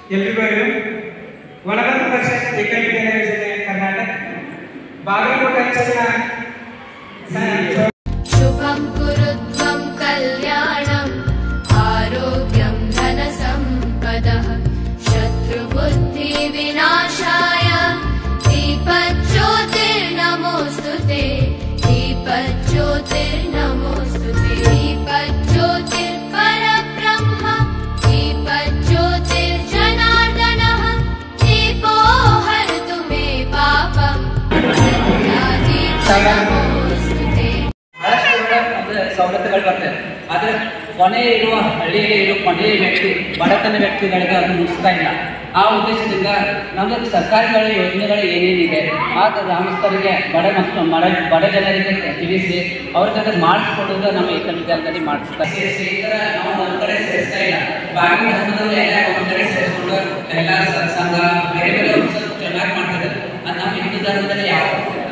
ಎಲ್ರಿಗೂ ಇದು ವನಬಂಧು ಪರಿಷತ್ ಏಕೈಕ ವಿದ್ಯಾಲಯ ಯೋಜನೆ ಕರ್ನಾಟಕ ಬಾಗಲಕೋಟೆ ಅಂಚಲಿನ ಸ- शुभं कुरु त्वं कल्याणम् आरोग्यं धनसम्पदः शत्रुबुद्धिविनाशाय दीपज्योतिर्नमोऽस्तु ते दीपज्योतिर्नमोऽस्तु ते दीपज्योतिर्परब्रह्म दीपज्योतिर्जनार्दनः दीपो हरतु मे पापम् सत्यादीपनमोऽस्तु ते ಬಹಳಷ್ಟು ಕೂಡ ಅಂದ್ರೆ ಸವಲತ್ತುಗಳು ಬರ್ತದೆ ಆದರೆ ಕೊನೆ ಇರುವ ಹಳ್ಳಿಯಲ್ಲಿ ಇರುವ ಕೊನೆಯ ವ್ಯಕ್ತಿ ಬಡತನ ವ್ಯಕ್ತಿಗಳಿಗೆ ಅದು ಮುಗಿಸ್ತಾ ಇಲ್ಲ ಆ ಉದ್ದೇಶದಿಂದ ನಮ್ಮದು ಸರ್ಕಾರಗಳ ಯೋಜನೆಗಳು ಏನೇನಿದೆ ಆ ಗ್ರಾಮಸ್ಥರಿಗೆ ಬಡ ಮಕ್ಕಳು ಬಡ ಬಡ ಜನರಿಗೆ ತಿಳಿಸಿ ಅವ್ರ ಜೊತೆ ಮಾಡಿಸ್ಕೊಡೋದು ನಮ್ಮ ಏಕ ವಿದ್ಯಾಲಯದಲ್ಲಿ ಮಾಡಿಸ್ತಾ ಸೇರಿಸಿ ಈ ಥರ ನಾವು ಒಂದು ಕಡೆ ಸೇರಿಸ್ತಾ ಇಲ್ಲ ಬಾಕಿ ಧರ್ಮದವರು ಎಲ್ಲ ಒಂದು ಕಡೆ ಸೇರಿಸ್ಕೊಂಡು ಎಲ್ಲ ಸತ್ಸಂಗ ಬೇರೆ ಬೇರೆ ಉತ್ಸವ ಚೆನ್ನಾಗಿ ಮಾಡ್ತಾರೆ ಅದು ನಮ್ಮ ಹಿಂದೂ ಧರ್ಮದಲ್ಲಿ ಯಾವ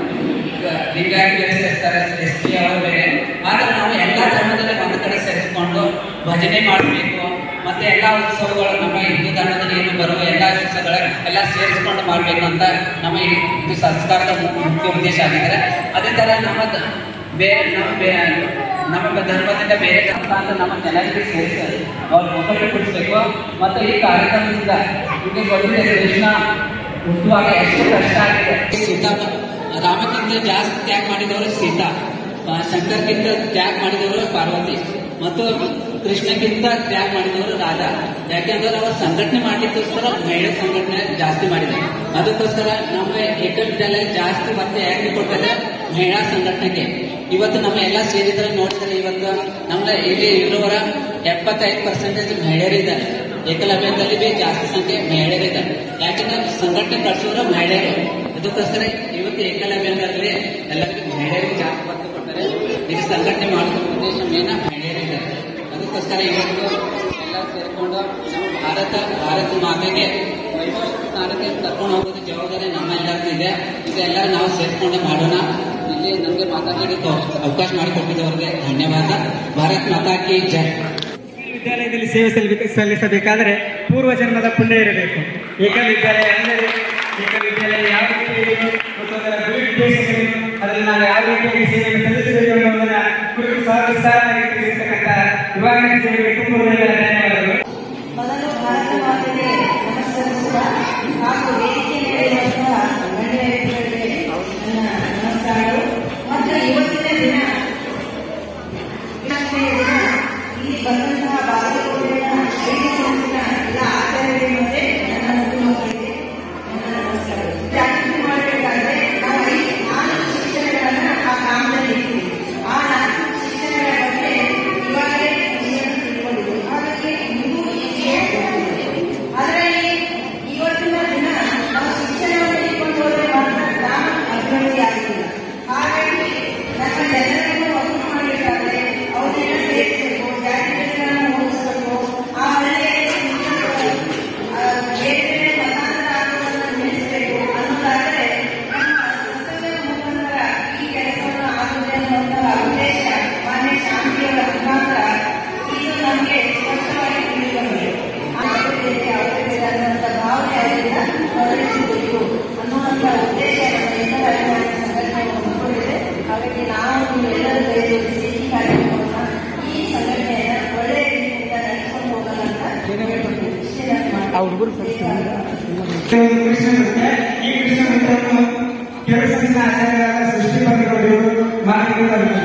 ಲಿಂಗಾಯತ ಬೇರೆ ಸೇರಿಸ್ತಾರೆ ಎಸ್ ಟಿ ಅವರು ಬೇರೆ ಆದರೆ ನಾವು ಎಲ್ಲ ಧರ್ಮದಲ್ಲಿ ಒಂದು ಕಡೆ ಸೇರಿಸ್ಕೊಂಡು ಭಜನೆ ಮಾಡಬೇಕು ಮತ್ತೆ ಎಲ್ಲ ಉತ್ಸವಗಳು ನಮ್ಮ ಹಿಂದೂ ಧರ್ಮದಲ್ಲಿ ಏನು ಬರುವ ಎಲ್ಲ ಉತ್ಸವಗಳ ಎಲ್ಲ ಸೇರಿಸ್ಕೊಂಡು ಮಾಡಬೇಕು ಅಂತ ನಮ್ಮ ಈ ಇದು ಸಂಸ್ಕಾರದ ಮು- ಮುಖ್ಯ ಉದ್ದೇಶ ಆಗಿದ್ದಾರೆ ಅದೇ ಥರ ನಮ್ಮ ದ- ಬೇರೆ ನಮ್ಮ ಬೇ ನಮ್ಮ ಧರ್ಮದಿಂದ ಬೇರೆ ಧರ್ಮ ಅಂತ ನಮ್ಮ ಜನರಿಗೆ ಸೇರಿಸಿ ಅವ್ರ ಒಬ್ಬರಿಗೆ ಕೊಡಿಸ್ಬೇಕು ಮತ್ತು ಈ ಕಾರ್ಯಕ್ರಮದಿಂದ ನಿಮಗೆ ಗೊತ್ತಿದೆ ಕೃಷ್ಣ ಹುಟ್ಟುವಾಗ ಎಷ್ಟು ಕಷ್ಟ ಆಗಿದೆ ಸೀತಾ ರಾಮಕ್ಕಿಂತ ಜಾಸ್ತಿ ತ್ಯಾಗ ಮಾಡಿದವರು ಸೀತಾ ಆ, ಶಂಕರ್ಗಿಂತ ತ್ಯಾಗ ಮಾಡಿದವರು ಪಾರ್ವತಿ ಮತ್ತು ಕೃಷ್ಣಕ್ಕಿಂತ ತ್ಯಾಗ ಮಾಡಿದವರು ರಾಧಾ ಯಾಕೆಂದ್ರೆ ಅವರು ಸಂಘಟನೆ ಮಾಡ್ಲಿಕ್ಕೋಸ್ಕರ ಮಹಿಳಾ ಸಂಘಟನೆ ಜಾಸ್ತಿ ಮಾಡಿದ್ದಾರೆ ಅದಕ್ಕೋಸ್ಕರ ನಮ್ಮ ಏಕ ವಿದ್ಯಾಲಯ ಜಾಸ್ತಿ ಮತ್ತೆ ಯಾಕೆ ಕೊಡ್ತದೆ ಮಹಿಳಾ ಸಂಘಟನೆಗೆ ಇವತ್ತು ನಮ್ಮ ಎಲ್ಲ ಸೇರಿದ್ರೆ ನೋಡಿದ್ರೆ ಇವತ್ತು ನಮ್ಮ ಇಲ್ಲಿ ಇರುವವರ ಎಪ್ಪತ್ತೈದು ಪರ್ಸೆಂಟೇಜ್ ಮಹಿಳೆಯರಿದ್ದಾರೆ ಏಕಲವ್ಯದಲ್ಲಿ ಬಿ ಜಾಸ್ತಿ ಸಂಖ್ಯೆ ಮಹಿಳೆಯರಿದ್ದಾರೆ ಯಾಕಂದ್ರೆ ಸಂಘಟನೆ ಕಳಿಸೋರು ಮಹಿಳೆಯರು ಅದಕ್ಕೋಸ್ಕರ ಇವತ್ತು ಏಕಲವ್ಯದಲ್ಲಿ ಎಲ್ಲರಿಗೂ ಮಹಿಳೆಯರಿಗೆ ಜಾಸ್ತಿ ಒತ್ತು ಕೊಡ್ತಾರೆ ಇದು ಸಂಘಟನೆ ಮಾಡುವ ಉದ್ದೇಶ ಮೇನ ಮಹಿಳೆಯರಿದ್ದಾರೆ ಅದಕ್ಕೋಸ್ಕರ ಇವತ್ತು ಎಲ್ಲ ಸೇರಿಕೊಂಡು ನಮ್ಮ ಭಾರತ ಭಾರತ ಮಾತೆಗೆ ವೈಭವ ಸ್ಥಾನಕ್ಕೆ ಕರ್ಕೊಂಡು ಹೋಗೋದು ಜವಾಬ್ದಾರಿ ನಮ್ಮ ಎಲ್ಲರಿಗೂ ಇದೆ ಇದೆಲ್ಲ ನಾವು ಸೇರಿಕೊಂಡು ಮಾಡೋಣ ಇಲ್ಲಿ ನಮಗೆ ಮಾತಾಡಲಿಕ್ಕೆ ಅವಕಾಶ ಮಾಡಿಕೊಟ್ಟಿದ್ದವರಿಗೆ ಧನ್ಯವಾದ ಭಾರತ್ ಮಾತಾ ಕಿ ಜೈ ವಿದ್ಯಾಲಯದಲ್ಲಿ ಸೇವೆ ಸಲ್ಲಿಬೇಕು ಸಲ್ಲಿಸಬೇಕಾದರೆ ಪೂರ್ವ ಜನ್ಮದ ಪುಣ್ಯ ಇರಬೇಕು ಏಕ ವಿದ್ಯಾಲಯ ಅಂದರೆ ಏಕ ವಿದ್ಯಾಲಯ ಯಾವ ರೀತಿ ಇದೆ ಮತ್ತು ಅದರ ಗುರಿ ಉದ್ದೇಶಗಳೇನು ಅದನ್ನು ನಾವು ಯಾವ ರೀತಿಯಾಗಿ ಸೇವೆಯನ್ನು ಸಲ್ಲಿಸಬೇಕು ಅನ್ನೋದನ್ನ ಕುರಿತು ಸಹ ವಿಸ್ತಾರವಾಗಿ ತಿಳಿಸಿರ್ತಕ್ಕಂಥ ವಿಭಾಗದ ಸೇವೆಗೆ ತುಂಬ ಹೃದಯದ ಧನ್ಯವಾದಗಳು ಮೊದಲು ಭಾರತ ಮಾತೆಗೆ ನಮಸ್ಕರಿಸುವ ಹಾಗೂ ವೇದಿಕೆ ಮೇಲಿರುವಂತಹ ಗಣ್ಯರಿಗೆ ನನ್ನ ನಮಸ್ಕಾರಗಳು ಮತ್ತು ಇವತ್ತಿನ ದಿನ ಇವತ್ತಿನ ದಿನ ಇಲ್ಲಿ ಬಂದಂತಹ ಬಾಗಲಕೋಟೆಯ ಐದು ಸಂಸ್ಥೆಯ ಎಲ್ಲ ಆಚಾರ್ಯರಿಗೆ ಮತ್ತೆ ನನ್ನ ಮುದ್ದು ಮಕ್ಕಳಿಗೆ ನನ್ನ ನಮಸ್ಕಾರಗಳು ಜಾಗೃತಿ ಮಾಡಬೇಕಾದ್ರೆ ನಾವು ಐದು ನಾಲ್ಕು ಶಿಕ್ಷಣಗಳನ್ನ ಆ ಕಾಮದಲ್ಲಿ ಇರ್ತೀವಿ ಆ ನಾಲ್ಕು ಶಿಕ್ಷಣಗಳ ಬಗ್ಗೆ ಇವಾಗಲೇ ನೀವನ್ನು ತಿಳ್ಕೊಂಡಿದ್ದೀವಿ ಹಾಗಾಗಿ ನೀವು ಈಗಲೇ ಗೊತ್ತಿದೆ ಅದರಲ್ಲಿ ಇವತ್ತಿನ ದಿನ ನಾವು ಶಿಕ್ಷಣವನ್ನು ಇಟ್ಕೊಂಡು ಹೋದ್ರೆ ಮಾತ್ರ ಗ್ರಾಮ ಅಭಿವೃದ್ಧಿ ಆಗುತ್ತಿಲ್ಲ ಹಾಗಾಗಿ ನಮ್ಮ ಜನರನ್ನು ಒತ್ತು ಮಾಡಬೇಕಾದ್ರೆ ಅವನ್ನೆಲ್ಲ ಸೇರಿಸಬೇಕು ಜಾತಿಗಳನ್ನು ಓದಿಸಬೇಕು ಆ ಒಳ್ಳೆಯ ಆ, ಬೇರೆ ಬೇರೆ ಮತಾಂತರ ಆಗುವುದನ್ನು ನಿಲ್ಲಿಸಬೇಕು ಅನ್ನೋದಾದರೆ ನಮ್ಮ ಸಂಸದೀಯ ಮುಖಂಡರ ಈ ಕೆಲಸವನ್ನು ಆಗುತ್ತೆ ಅನ್ನುವಂತಹ ಉದ್ದೇಶ ಮಾನ್ಯ ಶಾಂತಿಯವರ ಮುಖಾಂತರ ಇದು ನಮಗೆ ಸ್ಪಷ್ಟವಾಗಿ ತಿಳಿದುಬಂದಿದೆ ಆ ಅಭಿವೃದ್ಧಿಗೆ ಅವಶ್ಯಕವಾದಂಥ ಭಾವನೆ ಅವರಿಂದ ಹೊರಡಿಸಬೇಕು ಅನ್ನುವಂಥ ಉದ್ದೇಶ ನಮ್ಮ ಎಲ್ಲ ಅಭಿಮಾನಿ ಸಂಘಟನೆ ಹೊಂದಿಕೊಂಡಿದೆ ಹಾಗಾಗಿ ನಾವು ನೀವೆಲ್ಲರೂ ಕೈಜೋಡಿಸಿ ಈ ಕಾರ್ಯಕ್ರಮವನ್ನು ಈ ಸಂಘಟನೆಯನ್ನು ಒಳ್ಳೆಯ ರೀತಿಯಿಂದ ನಡೆಸಿಕೊಂಡು ಹೋಗೋಣ ಅಂತ ಆ ಹುಡುಗರು ಕೃಷ್ಣ ನೃತ್ಯ ಈ ಕೃಷ್ಣ ನೃತ್ಯವನ್ನು ಕೆಲವು ಸಂಸ್ಥೆ ಆಚಾರ್ಯರಾದ ಸೃಷ್ಟಿ ಬಂದಿರೋರು ಮಾಡಿಕೊಳ್ಳಬೇಕು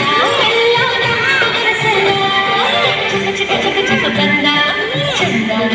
ಚಂದ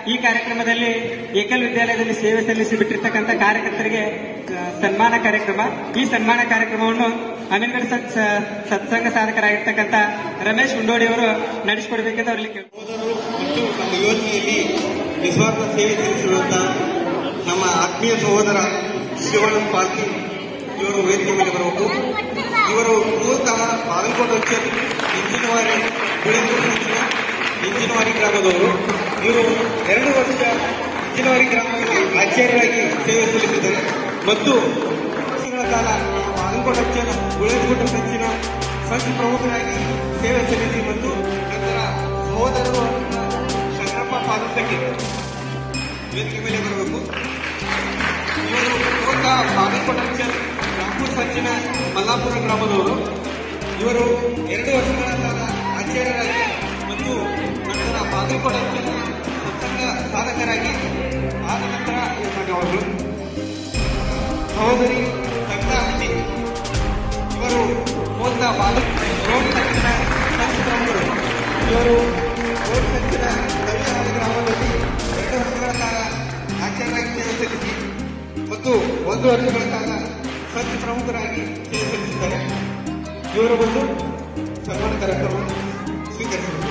ಈ ಕಾರ್ಯಕ್ರಮದಲ್ಲಿ ಏಕಲ್ ವಿದ್ಯಾಲಯದಲ್ಲಿ ಸೇವೆ ಸಲ್ಲಿಸಿ ಬಿಟ್ಟಿರ್ತಕ್ಕಂಥ ಕಾರ್ಯಕರ್ತರಿಗೆ ಆ, ಸನ್ಮಾನ ಕಾರ್ಯಕ್ರಮ ಈ ಸನ್ಮಾನ ಕಾರ್ಯಕ್ರಮವನ್ನು ಅಮೀನ್ಗಢ ಸತ್ ಸತ್ಸಂಗ ಸಾಧಕರಾಗಿರ್ತಕ್ಕಂಥ ರಮೇಶ್ ಉಂಡೋಡಿ ಅವರು ನಡೆಸಿಕೊಡ್ಬೇಕಂತ ಅವರಲ್ಲಿ ಕೇಳ್ತಾರೆ ಸಹೋದರರು ಮತ್ತು ನಮ್ಮ ಯೋಜನೆಯಲ್ಲಿ ನಿಸ್ವಾರ್ಥ ಸೇವೆ ಸಲ್ಲಿಸಿರುವಂತ ನಮ್ಮ ಆತ್ಮೀಯ ಸಹೋದರ ಶಿವಾನಂದ್ ಪಾಲ್ಕಿ ಇವರು ವೇದಿಕೆ ಮೇಲೆ ಬರಬೇಕು ಇವರು ಮೂಲತಃ ಬಾಗಲಕೋಟೆ ಅಂಚಲ್ ಇಂಜಿನವಾರಿ ಇಂಜಿನವಾರಿ ಗ್ರಾಮದವರು ಇವರು ಎರಡು ವರ್ಷ ಇಂಜಿನವಾರಿ ಗ್ರಾಮದಲ್ಲಿ ಆಚಾರ್ಯರಾಗಿ ಸೇವೆ ಸಲ್ಲಿಸಿದ್ದಾರೆ ಮತ್ತು ವರ್ಷಗಳ ಕಾಲ ಬಾಗಲಕೋಟೆ ಅಂಚಲ್ ಗುಳೇದಗುಡ್ಡ ಸಂಚಿನ ಸಂಘ ಪ್ರಮುಖರಾಗಿ ಸೇವೆ ಸಲ್ಲಿಸಿ ಮತ್ತು ನಂತರ ಸಹೋದರರು ಶಂಕರಪ್ಪ ಪಾದಸಕ್ಕೆ ವೇದಿಕೆ ಮೇಲೆ ಬರಬೇಕು ಇವರು ಮೂಲತಃ ಬಾಗಲಕೋಟೆ ಅಂಚಲ್ ರಾಮಪುರ ಸಂಚಿನ ಮಲ್ಲಾಪುರ ಗ್ರಾಮದವರು ಇವರು ಎರಡು ವರ್ಷಗಳ ಕಾಲ ಆಚಾರ್ಯರಾಗಿ ಮತ್ತು ನಂತರ ಬಾಗಲಕೋಟೆ ಅಂಚಲ್ನ ಸತ್ಸಂಗ ಸಾಧಕರಾಗಿ ಆದ ನಂತರ ಅವರು ಸಹೋದರಿ ಕವಿತಾ ಹಟ್ಟಿ ಇವರು ಮೂಲತಃ ಬಾಗಲ ರೋಡ್ ಸಂಚಿನ ಸಂಸ್ಥಾಪಕರು ಇವರು ರೋಡ್ ಸಂಚಿನ ಕವಿಯಾದ ಗ್ರಾಮದಲ್ಲಿ ಎರಡು ವರ್ಷಗಳ ಕಾಲ ಆಚಾರ್ಯರಾಗಿ ಸೇವೆ ಸಲ್ಲಿಸಿ ಮತ್ತು ಒಂದು ವರ್ಷಗಳ ಕಾಲ ಸಂಘ ಪ್ರಮುಖರಾಗಿ ಸೇವೆ ಸಲ್ಲಿಸಿದ್ದಾರೆ ಇವರು ಬಂದು ಸನ್ಮಾನ ಕಾರ್ಯಕ್ರಮ ಸ್ವೀಕರಿಸಿದರು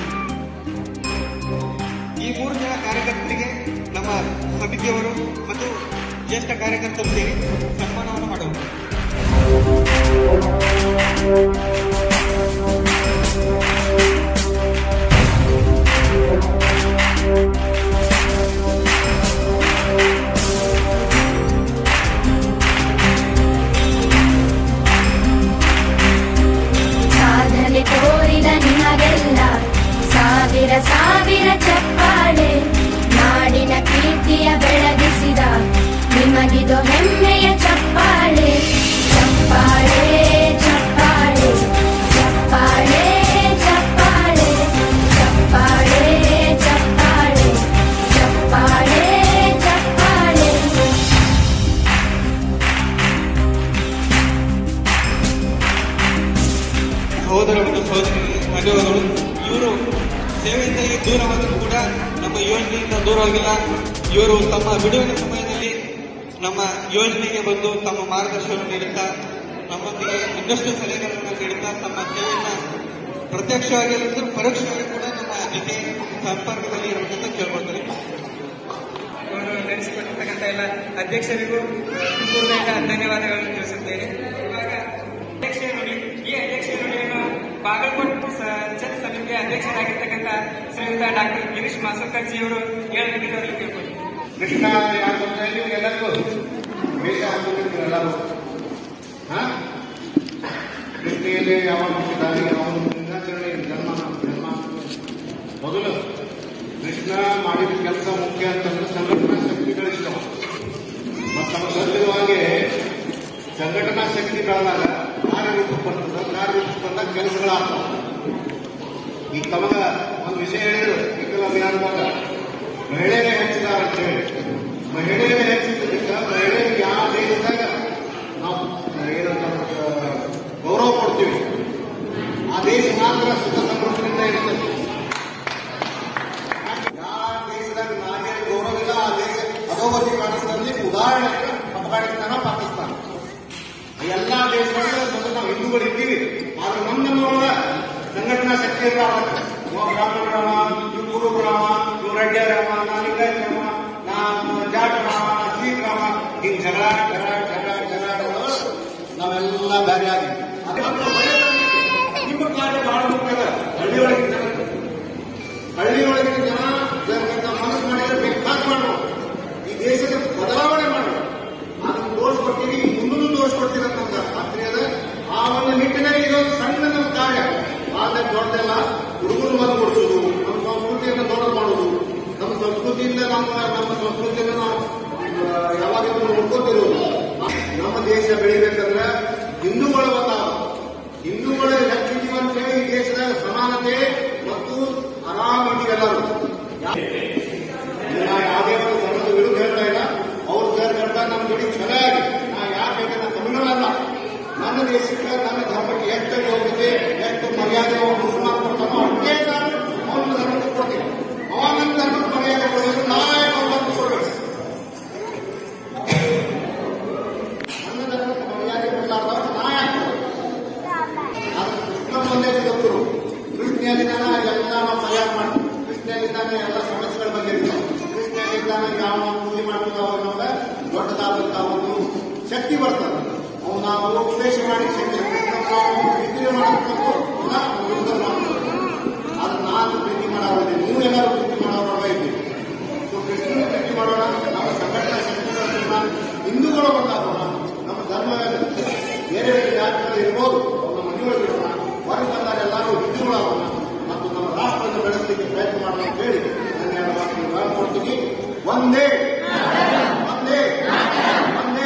ಈ ಮೂರು ಜನ ಕಾರ್ಯಕರ್ತರಿಗೆ ನಮ್ಮ ಸಮಿತಿಯವರು ಮತ್ತು ಜ್ಯೇಷ್ಠ ಕಾರ್ಯಕರ್ತರು ಸೇರಿ ಸನ್ಮಾನವನ್ನು ಮಾಡುವರು ಸಾಧನೆ ತೋರಿದ ನಿಮಗೆಲ್ಲ ಸಾವಿರ ಸಾವಿರ ಚಪ್ಪಾಳೆ ನಾಡಿನ ಕೀರ್ತಿಯ ಬೆಳಗಿಸಿದ ನಿಮಗಿದು ಹೆಮ್ಮೆಯ ಚಪ್ಪಾಳೆ ಚಪ್ಪಾಳೆ ಚಪ್ಪಾಳೆ ಚಪ್ಪಾಳೆ ಚಪ್ಪಾಳೆ ಚಪ್ಪಾಳೆ ಚಪ್ಪಾಳೆ ಚಪ್ಪಾಳೆ ಚಪ್ಪಾಳೆ ಸಹೋದರ ಮತ್ತು ಸಹೋದರಿ ಧನ್ಯವಾದಗಳು ಇವರು ಸೇವೆಯಿಂದ ಈ ದೂರವಾದರೂ ಕೂಡ ನಮ್ಮ ಯೋಜನೆಯಿಂದ ದೂರವಾಗಿಲ್ಲ ಇವರು ತಮ್ಮ ಬಿಡುವಿನ ಸಮಯದಲ್ಲಿ ನಮ್ಮ ಯೋಜನೆಗೆ ಬಂದು ತಮ್ಮ ಮಾರ್ಗದರ್ಶನ ನೀಡುತ್ತಾ ನಮ್ಮೊಂದಿಗೆ ಇನ್ನಷ್ಟು ಸಲಹೆಗಳನ್ನು ನೀಡುತ್ತಾ ತಮ್ಮ ಸೇವೆಯನ್ನು ಪ್ರತ್ಯಕ್ಷವಾಗಿ ಮತ್ತು ಪರೋಕ್ಷವಾಗಿ ಕೂಡ ನಮ್ಮ ಜೊತೆ ಸಂಪರ್ಕದಲ್ಲಿ ಇರಬೇಕಂತ ಕೇಳ್ಕೊಳ್ತಾರೆ ಅವರು ನಡೆಸಿಕೊಟ್ಟಿರ್ತಕ್ಕಂಥ ಎಲ್ಲ ಅಧ್ಯಕ್ಷರಿಗೂ ಪೂರ್ವಕ ಧನ್ಯವಾದಗಳನ್ನು ತಿಳಿಸುತ್ತೇನೆ ಇವಾಗ ಅಧ್ಯಕ್ಷ ನುಡಿ ಈ ಅಧ್ಯಕ್ಷ ನುಡಿಯನ್ನು ಬಾಗಲಕೋಟೆ ಚಂದ ಸಮಿತಿಯ ಅಧ್ಯಕ್ಷರಾಗಿರ್ತಕ್ಕಂಥ ಶ್ರೀಯುತ ಡಾಕ್ಟರ್ ಗಿರೀಶ್ ಮಾಸೋಕರ್ಜಿ ಅವರು ಹೇಳಬೇಕಿದ್ದು ಅವರಿಗೆ ಕೇಳ್ಕೊಂಡು ಕೃಷ್ಣ ಯಾರು ಅಂತ ಹೇಳಿ ಎಲ್ಲರಿಗೂ ವೇಷ ಹಾಕಿದ್ರು ಎಲ್ಲರೂ ಹಾ ಕೃಷ್ಣೆಯಲ್ಲಿ ಯಾವಾಗ ಹುಟ್ಟಿದ್ದಾರೆ ಅವನು ದಿನಾಚರಣೆ ಜನ್ಮ ಜನ್ಮ ಮೊದಲು ಕೃಷ್ಣ ಮಾಡಿದ ಕೆಲಸ ಮುಖ್ಯ ಅಂತಂದ್ರೆ ಸಂಘಟನಾ ಶಕ್ತಿಗಳಿಷ್ಟ ಮತ್ತು ನಮ್ಮ ಗೊತ್ತಿರುವ ಹಾಗೆ ಸಂಘಟನಾ ಶಕ್ತಿ ಬೆಳೆದಾಗ ಕಾರ್ಯರೂಪಕ್ಕೆ ಬರ್ತದೆ ಕಾರ್ಯರೂಪಕ್ಕೆ ಬಂದಾಗ ಕೆಲಸಗಳಾಗ್ತವೆ ಈಗ ತಮಗ ಒಂದು ವಿಷಯ ಹೇಳಿದ್ರು ವಿಕಲ ಅಭಿಯಾನದಾಗ ಮಹಿಳೆಗೆ ಹೆಚ್ಚಿದಾರ ಅಂತ ಹೇಳಿ ಮಹಿಳೆಗೆ ಹೆಚ್ಚಿದ್ದಕ್ಕೆ ಮಹಿಳೆಗೆ ಯಾವ ದೇಶದಾಗ ನಾವು ಏನಂತ ಆ, ಗೌರವ ಕೊಡ್ತೀವಿ ಆ ದೇಶ ಮಾತ್ರ ಸುಖ ಸಮೃದ್ಧಿಯಿಂದ ಇರ್ತದೆ ಯಾವ ದೇಶದಾಗ ನಾಗರಿಕ ಗೌರವ ಇಲ್ಲ ಆ ದೇಶ ಅಧೋಗತಿ ಕಾಣಿಸ್ತಲ್ಲಿ ಉದಾಹರಣೆಗೆ ಅಫ್ಘಾನಿಸ್ತಾನ ಪಾಕಿಸ್ತಾನ ಎಲ್ಲಾ ದೇಶಗಳಲ್ಲಿ ಮೊದಲು ನಾವು ಹಿಂದೂಗಳು ಇದ್ದೀವಿ ಆದ್ರೆ ನಮ್ಮ ನಮ್ಮವರ ಸಂಘಟನಾ ಶಕ್ತಿ ಇಲ್ಲ ನಾವು ಬ್ರಾಹ್ಮಣ ಗ್ರಾಮ ಇವು ಗುರು ಗ್ರಾಮ ಇವು ರೆಡ್ಡಿ ಗ್ರಾಮ ನಾ ಲಿಂಗಾಯತ ಗ್ರಾಮ ನಾ ಜಾಟ್ ಗ್ರಾಮ ನಾ ಶ್ರೀ ಗ್ರಾಮ ಹಿಂಗ್ ಜಗಳ ಜಗಳ ಜಗಳ ಜಗಳ ಅನ್ನೋದು ನಾವೆಲ್ಲ ಬೇರೆ ಆಗಿ ನಿಮ್ಮ ಕಾರ್ಯ ಬಹಳ ಮುಖ್ಯದ ಹಳ್ಳಿಯೊಳಗಿನ ಜನ ಹಳ್ಳಿಯೊಳಗಿನ ಜನ ಜನರಿಂದ ಮನಸ್ಸು ಮಾಡಿದ್ರೆ ಬೇಕಾದ್ ಮಾಡ್ಬೋದು ಈ ದೇಶದ ಬದಲಾವಣೆ ಮಾಡ್ಬೋದು ಅದನ್ನು ತೋರಿಸ್ಕೊಡ್ತೀವಿ ಮುಂದೂ ತೋರಿಸ್ಕೊಡ್ತೀವಿ ಅಂತ ನಮ್ಗೆ ಖಾತ್ರಿ ಅದ ಆ ಒಂದು ನಿಟ್ಟಿನಲ್ಲಿ ಇದೊಂದು ಸಣ್ಣ ನಮ್ಮ ಕಾರ್ಯ ಆದ್ರೆ ದೊಡ್ಡದಲ್ಲ ಹುಡುಗರು ಮದ್ದು ಕೊಡಿಸೋದು ನಮ್ಮ ಸಂಸ್ಕೃತಿಯನ್ನು ದೊಡ್ಡದು ಮಾಡೋದು ನಮ್ಮ ಸಂಸ್ಕೃತಿಯಿಂದ ನಮ್ಮ ನಮ್ಮ ಸಂಸ್ಕೃತಿಯನ್ನು ನಾವು ಆ, ಯಾವಾಗಿದ್ರು ನೋಡ್ಕೋತಿರೋದು ನಮ್ಮ ದೇಶ ಬೆಳಿಬೇಕಂದ್ರೆ ಹಿಂದೂಗಳ ಬದಲಾವ ಹಿಂದೂಗಳ ಹೆಚ್ಚಿದ್ದೀವಿ ಅಂತ ಹೇಳಿ ಈ ದೇಶದ ಸಮಾನತೆ ಮತ್ತು ಆರಾಮ ಇದೆಲ್ಲರೂ ನಾ ಯಾವುದೇ ಒಂದು ಧರ್ಮದ ವಿರುದ್ಧ ಹೇಳ್ತಾ ಇಲ್ಲ ಅವ್ರ ಧರ್ಮ ನಮ್ಮ ಜೋಡಿ ಚಲೋ ಆಗಿ ನಾ ಯಾಕೆ ಬೇಕಂದ್ರೆ ತಮಿಳುನಾಡಲ್ಲ ನನ್ನ ದೇಶಕ್ಕೆ ನನ್ನ ಧರ್ಮಕ್ಕೆ ಎಷ್ಟು ಯೋಗ್ಯತೆ ಎಷ್ಟು ಮರ್ಯಾದೆ ಒಬ್ಬ ಮುಸಲ್ಮಾನ್ ಕೊಡ್ತಾನೋ ಅಷ್ಟೇ ನಾನು ಅವನ ಧರ್ಮಕ್ಕೆ ಕೊಡ್ತೀನಿ ಅವ ನನ್ನ ಧರ್ಮಕ್ಕೆ ಮರ್ಯಾದೆ ಕೊಡೋದು ನಾ ಶಕ್ತಿ ಬರ್ತದೆ ಅವನು ನಾವು ಉಪದೇಶ ಮಾಡಿ ಶಕ್ತಿ ನಾವು ಪ್ರೀತಿ ಮಾಡಬೇಕು ನಾವು ವಿರುದ್ಧ ಮಾಡ್ಬೇಕು ಆದ್ರೆ ನಾನು ಪ್ರೀತಿ ಮಾಡೋದಿಲ್ಲ ನೀವು ಎಲ್ಲರೂ ಪ್ರೀತಿ ಮಾಡೋಣ ಇದ್ದೀವಿ ಸೊ ಕೃಷ್ಣನ ಪ್ರೀತಿ ಮಾಡೋಣ ನಮ್ಮ ಸಂಘಟನಾ ಶಕ್ತಿಗಳನ್ನ ಹಿಂದೂಗಳು ಒಂದಾಗೋಣ ನಮ್ಮ ಧರ್ಮ ಬೇರೆ ಬೇರೆ ಜಾತಿಗಳು ಇರ್ಬೋದು ಅವ್ರ ನಮ್ಮ ಮನೆಯೊಳಗೆ ಇರೋಣ ಹೊರಗೆ ಬಂದಾಗ ಎಲ್ಲರೂ ಹಿಂದೂಗಳಾಗೋಣ ಮತ್ತು ನಮ್ಮ ರಾಷ್ಟ್ರವನ್ನು ಬೆಳೆಸಲಿಕ್ಕೆ ಪ್ರಯತ್ನ ಮಾಡೋಣ ಅಂತ ಹೇಳಿ ನನ್ನ ಎರಡು ಮಾತನ್ನು ಹೇಳ್ಕೊಡ್ತೀನಿ ಒಂದೇ ಒಂದೇ ಒಂದೇ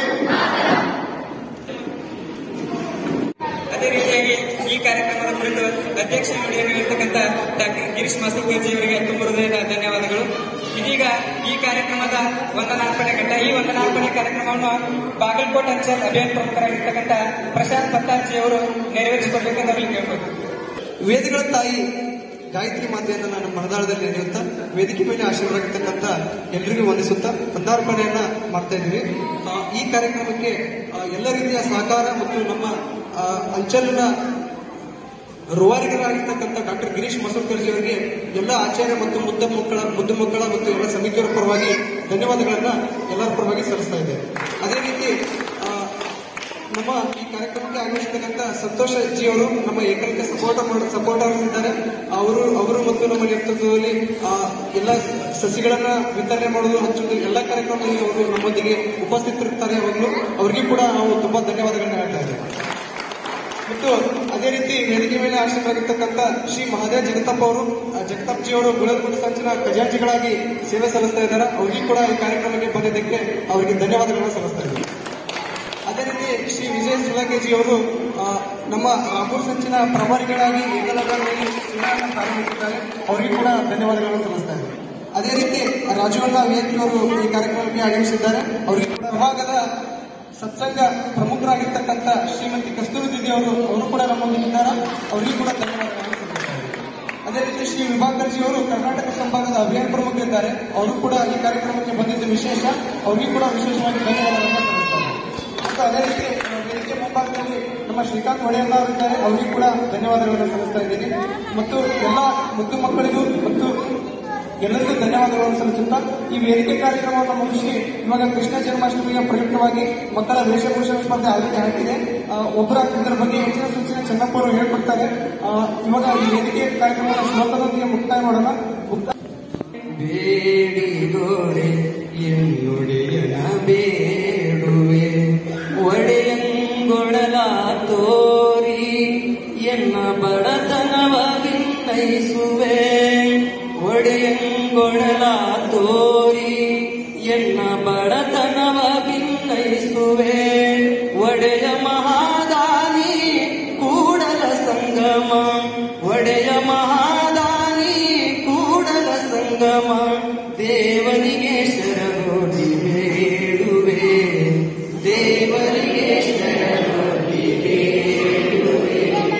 ಅದೇ ರೀತಿಯಾಗಿ ಈ ಕಾರ್ಯಕ್ರಮದ ಕುರಿತು ಅಧ್ಯಕ್ಷ ನುಡಿಯನ್ನು ಇರ್ತಕ್ಕಂಥ ಡಾಕ್ಟರ್ ಗಿರೀಶ್ ಮಾಸ್ತುಕರ್ಜಿ ಅವರಿಗೆ ತುಂಬ ಹೃದಯದ ಧನ್ಯವಾದಗಳು ಇದೀಗ ಈ ಕಾರ್ಯಕ್ರಮದ ವಂದನಾರ್ಪಣೆ ಘಟ್ಟ ಈ ವಂದನಾರ್ಪಣೆ ಕಾರ್ಯಕ್ರಮವನ್ನು ಬಾಗಲಕೋಟ್ ಅಂಚಲ್ ಅಭಿಯಾನ ಪ್ರಮುಖರಾಗಿರ್ತಕ್ಕಂಥ ಪ್ರಶಾಂತ್ ಪತ್ತಾರ್ಜಿ ಅವರು ನೆರವೇರಿಸಿಕೊಡ್ಬೇಕೆಂದು ಅವರಿಗೆ ಕೇಳಬೇಕು ವೇದಗಳ ತಾಯಿ ಗಾಯತ್ರಿ ಮಾತೆಯನ್ನು ನಾನು ಮನದಾಳದಲ್ಲಿ ನೆನೆಯುತ್ತಾ ವೇದಿಕೆ ಮೇಲೆ ಆಶೀರ್ವಾದಕ್ಕಂತ ಎಲ್ಲರಿಗೂ ವಂದಿಸುತ್ತಾ ಪಂದಾರ್ಪಣೆಯನ್ನ ಮಾಡ್ತಾ ಇದ್ದೀವಿ ಆ, ಈ ಕಾರ್ಯಕ್ರಮಕ್ಕೆ ಆ, ಎಲ್ಲ ರೀತಿಯ ಸಹಕಾರ ಮತ್ತು ನಮ್ಮ ಆ, ಅಂಚಲಿನ ರೂವಾರಿಗರಾಗಿರ್ತಕ್ಕಂಥ ಡಾಕ್ಟರ್ ಗಿರೀಶ್ ಮಸೂರ್ಕರ್ಜಿ ಅವರಿಗೆ ಎಲ್ಲ ಆಚಾರ್ಯ ಮತ್ತು ಮುದ್ದ ಮಕ್ಕಳ ಮುದ್ದು ಮಕ್ಕಳ ಮತ್ತು ಎಲ್ಲ ಸಮಿತಿಯವರ ಪರವಾಗಿ ಧನ್ಯವಾದಗಳನ್ನ ಎಲ್ಲರ ಪರವಾಗಿ ಸಲ್ಲಿಸ್ತಾ ಇದ್ದೇವೆ ಅದೇ ರೀತಿ ಆ, ನಮ್ಮ ಈ ಕಾರ್ಯಕ್ರಮಕ್ಕೆ ಆಗಮಿಸಿರ್ತಕ್ಕಂಥ ಸಂತೋಷ್ ಜಿ ಅವರು ನಮ್ಮ ಏಕೈಕ ಸಪೋರ್ಟ್ ಮಾಡೋ ಸಪೋರ್ಟರ್ಸ್ ಇದ್ದಾರೆ ಅವರು ಅವರು ಮತ್ತು ನಮ್ಮ ನೇತೃತ್ವದಲ್ಲಿ ಆ, ಎಲ್ಲ ಸಸಿಗಳನ್ನ ವಿತರಣೆ ಮಾಡೋದು ಹಚ್ಚುವುದು ಎಲ್ಲ ಕಾರ್ಯಕ್ರಮದಲ್ಲಿ ಅವರು ನಮ್ಮೊಂದಿಗೆ ಉಪಸ್ಥಿತರಿರ್ತಾರೆ ಯಾವಾಗಲೂ ಅವರಿಗೂ ಕೂಡ ನಾವು ತುಂಬಾ ಧನ್ಯವಾದಗಳನ್ನ ಹೇಳ್ತಾ ಇದ್ದೇವೆ ಮತ್ತು ಅದೇ ರೀತಿ ವೇದಿಕೆ ಮೇಲೆ ಆಶ್ರಮರಾಗಿರ್ತಕ್ಕಂಥ ಶ್ರೀ ಮಹಾದೇವ್ ಜಗತ್ತಪ್ಪ ಅವರು ಆ, ಜಗತ್ತಪ್ಪ ಜಿ ಅವರು ಗುಳಗುಡ ಸಂಚಿನ ಖಜಾಂಚಿಗಳಾಗಿ ಸೇವೆ ಸಲ್ಲಿಸ್ತಾ ಇದ್ದಾರೆ ಅವರಿಗೂ ಕೂಡ ಈ ಕಾರ್ಯಕ್ರಮಕ್ಕೆ ಬಂದಿದ್ದಕ್ಕೆ ಅವರಿಗೆ ಧನ್ಯವಾದಗಳನ್ನ ಸಲ್ಲಿಸ್ತಾ ಇದ್ದೀವಿ ಅದೇ ರೀತಿ ಶ್ರೀ ವಿಜಯ ಸುಲಕೇಜಿ ಅವರು ಆ, ನಮ್ಮ ರಾಮೂರ್ ಸಂಚಿನ ಪ್ರಭಾರಿಗಳಾಗಿ ಏಕಲವ್ಯದಲ್ಲಿ ಸೇವೆಯನ್ನು ಪ್ರಾರಂಭಿಸಿದ್ದಾರೆ ಅವರಿಗೂ ಕೂಡ ಧನ್ಯವಾದಗಳನ್ನು ಸಲ್ಲಿಸ್ತಾ ಇದ್ದಾರೆ ಅದೇ ರೀತಿ ರಾಜವಣ್ಣ ವಿಯತ್ತಿ ಅವರು ಈ ಕಾರ್ಯಕ್ರಮಕ್ಕೆ ಆಗಮಿಸಿದ್ದಾರೆ ಅವರಿಗೆ ಕೂಡ ವಿಭಾಗದ ಸತ್ಸಂಗ ಪ್ರಮುಖರಾಗಿರ್ತಕ್ಕಂಥ ಶ್ರೀಮತಿ ಕಸ್ತೂರಿ ದಿದಿ ಅವರು ಅವರು ಕೂಡ ನಮ್ಮೊಂದಿಗಿದ್ದಾರೆ ಅವರಿಗೂ ಕೂಡ ಧನ್ಯವಾದಗಳನ್ನು ಸಲ್ಲಿಸ್ತಾರೆ ಅದೇ ರೀತಿ ಶ್ರೀ ವಿಭಾಕರ್ಜಿ ಅವರು ಕರ್ನಾಟಕ ಸಂಭಾಗದ ಅಭಿಯಾನ ಪ್ರಮುಖರಿದ್ದಾರೆ ಅವರು ಕೂಡ ಈ ಕಾರ್ಯಕ್ರಮಕ್ಕೆ ಬಂದಿದ್ದು ವಿಶೇಷ ಅವರಿಗೂ ಕೂಡ ವಿಶೇಷವಾಗಿ ಧನ್ಯವಾದಗಳನ್ನು ಸಲ್ಲಿಸ್ತಾರೆ ಮತ್ತು ಅದೇ ರೀತಿ ನಮ್ಮ ವೇದಿಕೆ ಮುಂಭಾಗದಲ್ಲಿ ನಮ್ಮ ಶ್ರೀಕಾಂತ್ ಒಡೆಯಣ್ಣ ಅವರಿದ್ದಾರೆ ಅವರಿಗೂ ಕೂಡ ಧನ್ಯವಾದಗಳನ್ನು ಸಲ್ಲಿಸ್ತಾ ಇದ್ದೀನಿ ಮತ್ತು ಎಲ್ಲ ಮುದ್ದು ಮಕ್ಕಳಿಗೂ ಮತ್ತು ಎಲ್ಲರಿಗೂ ಧನ್ಯವಾದಗಳನ್ನು ಸಲ್ಲಿಸುತ್ತಾ ಈ ವೇದಿಕೆ ಕಾರ್ಯಕ್ರಮವನ್ನು ಮುಗಿಸಿ ಇವಾಗ ಕೃಷ್ಣ ಜನ್ಮಾಷ್ಟಮಿಗೆ ಪ್ರಯುಕ್ತವಾಗಿ ಮಕ್ಕಳ ವೇಷಭೂಷಣ ಸ್ಪರ್ಧೆ ಆಲ್ರೆಡಿ ಹಾಕಿದೆ ಆ, ಒಬ್ಬರ ಇದರ ಬಗ್ಗೆ ಹೆಚ್ಚಿನ ಸೂಚನೆ ಚೆನ್ನಪ್ಪ ಅವರು ಹೇಳ್ಕೊಡ್ತಾರೆ ಆ, ಇವಾಗ ಈ ವೇದಿಕೆ ಕಾರ್ಯಕ್ರಮವನ್ನು ಶ್ಲೋಕದೊಂದಿಗೆ ಮುಕ್ತಾಯ ಮಾಡೋಣ ಮುಕ್ತಾಯ ಬೇಡಿದೋರೆ ಎನ್ನುಡಿಯನ ಬೇಡುವೆ ಒಡೆಯಂಗೊಳಲ ತೋರಿ ಎನ್ನ ಬಡತನವ ಭಿನ್ನಯಿಸುವೆ ಒಡೆಯಂಗೊಳಲ ತೋರಿ ಎನ್ನ ಬಡತನವ ಭಿನ್ನಯಿಸುವೆ ಒಡೆಯ ಮಹಾದಾನಿ ಕೂಡಲ ಸಂಗಮ ಒಡೆಯ ಮಹಾದಾನಿ ಕೂಡಲ ಸಂಗಮ ದೇವರಿಗೆ ಶರಣೋಡಿ ಬೇಡುವೆ ದೇವರಿಗೆ ಶರಣೋಡಿ ಬೇಡುವೆ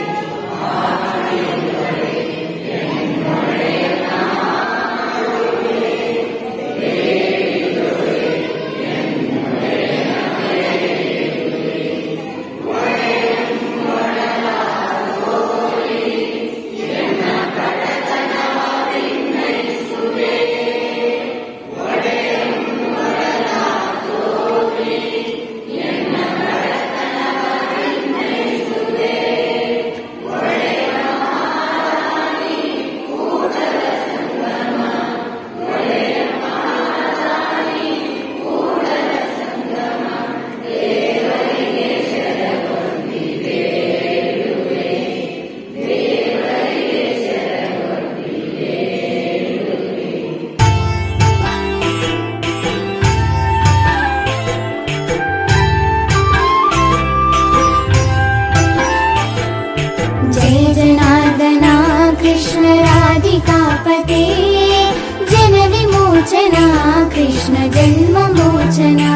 जय जनार्दना कृष्ण राधिकापते जनविमोचना कृष्ण जन्ममोचना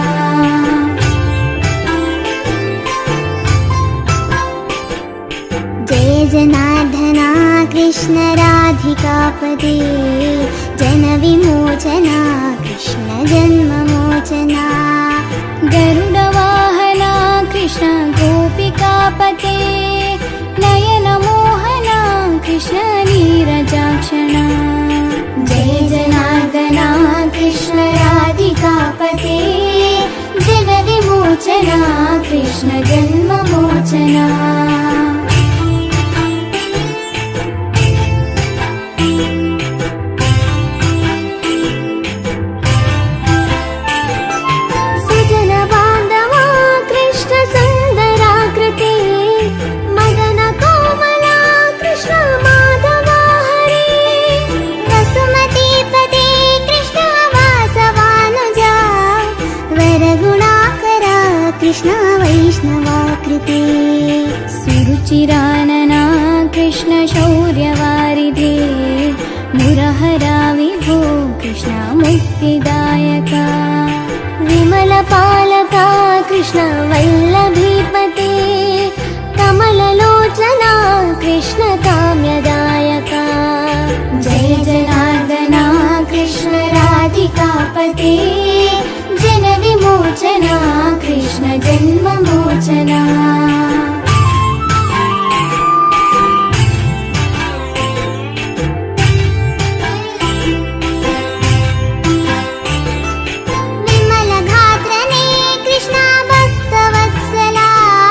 जय जनार्दना कृष्ण राधिकापते जनविमोचना कृष्ण जन्ममोचना गरुडवाहना कृष्ण गोपिकापते नयनमोहना कृष्ण नीरजाक्षणा जय जनार्दना कृष्ण राधिकापते जनविमोचना जन्ममोचना कृष्ण जन्ममोचना सुजन बान्धवा कृष्ण सुन्दराकृते मदन कोमला कृष्ण माधवा हरे वसुमतीपते कृष्ण वासवानुजा वरगुणाकरा कृष्ण वैष्णवाकृते सुरुचिरानना कृष्ण शौर्यवारिधे मुरहरा विभो कृष्ण मुक्तिदायका विमलपालका कृष्ण वल्लभीपते कमललोचना कृष्ण काम्यदायका जय जनार्दना कृष्ण राधिकापते जनविमोचना कृष्ण जन्ममोचना विमलघात्रने कृष्णा भक्तवत्सला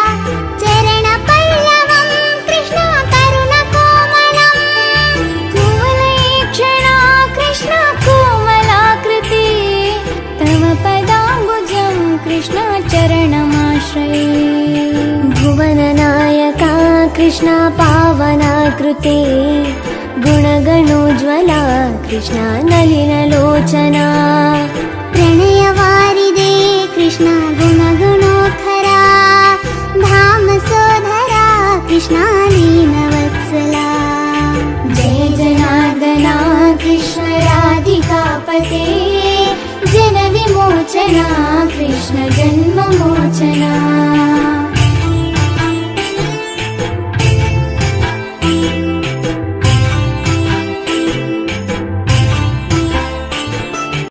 चरणपल्लवं कृष्णा करुणकोमलम् कुवलयेक्षणा कृष्णा कोमलाकृति तव पदाम्बुजं कृष्णा चरणमाश्रये भुवननायका कृष्णा पावनाकृते गुणगणोज्ज्वला कृष्णा नलिनलोचना प्रणयवारिदे कृष्णा गुणगुणोखरा धामसोधरा कृष्णा लीनवत्सला जय जनार्दना कृष्ण राधिकापते जनविमोचना कृष्ण जन्ममोचना